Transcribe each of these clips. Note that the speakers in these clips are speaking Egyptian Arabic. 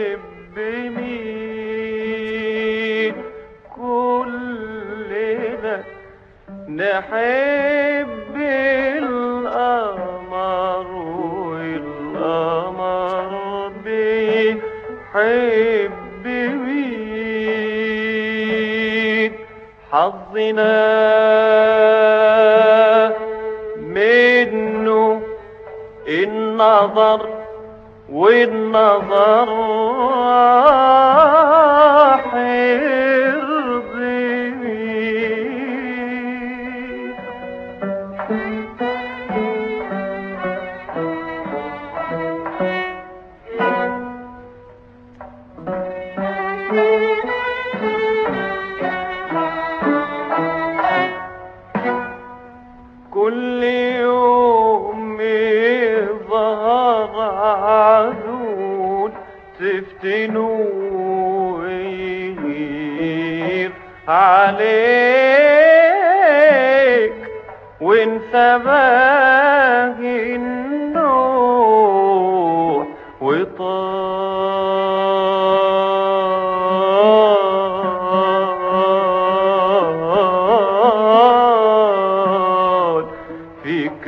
نحب مين كلنا نحب القمر والقمر بيحب مين حظنا منه النظر والنظر حرضي كل يوم يظهر عدود تفتنوا ويغير عليك وانت باغي النوح وطال فيك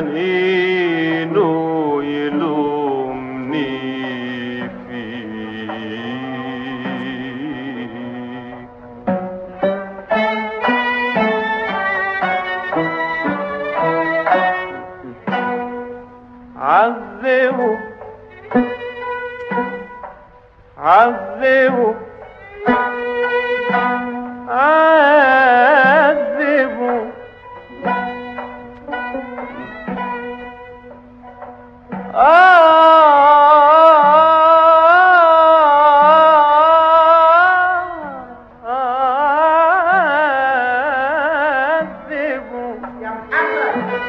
أنينو يلومني فيك عذبه عذبه عذبه عذبه يا محمد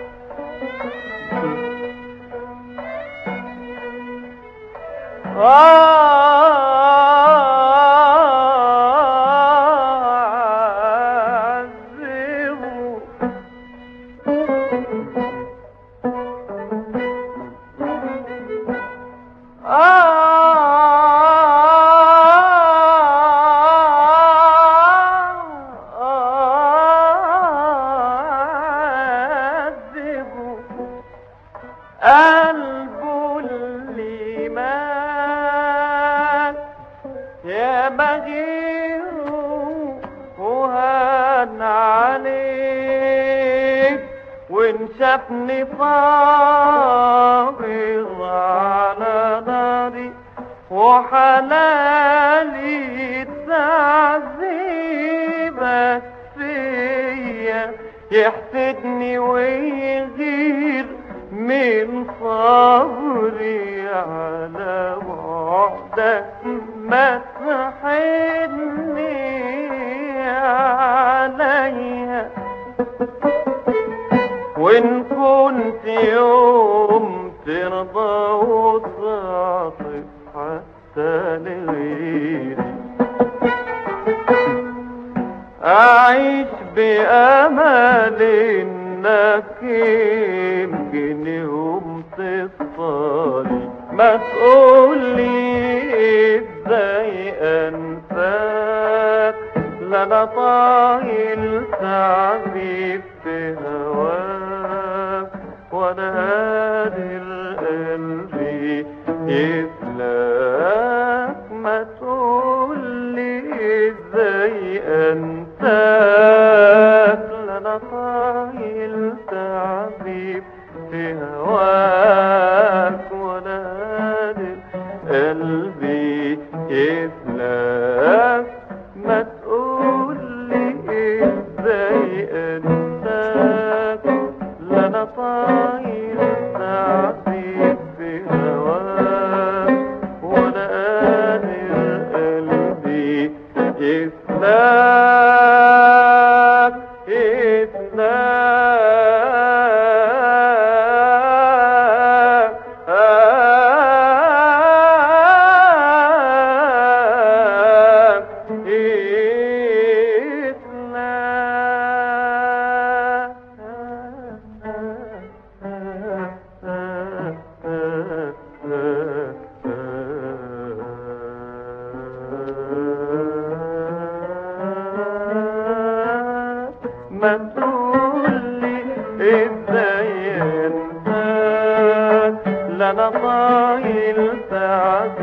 عذبه عذبه قلبه اللي مات يا بغير وهان عليك وان شافني فاضل على ناري وحلالي تعذيبك فيا يحسدني ويغير من صبري على بعدك ما تحني عليا وإن كنت يوم ترضى وتعطف حتى لغيري أعيش بأمل إنك يمكن يوم تفضلي ما تقولي ازاي أنساك لا أنا طايل تعذيب في هواك وأنا قادر قلبي يفلاك ما تقولي ازاي انساك لا انا طايل تعذيب في هواك ولا قادر قلبي يفلاك ما تقولي ازاي انساك لا انا طايل تعذيب في هواك وانا قادر قلبي يفلاك يفلاك يفلاك ما تقولي ازاي انساك لا انا طايل ساعة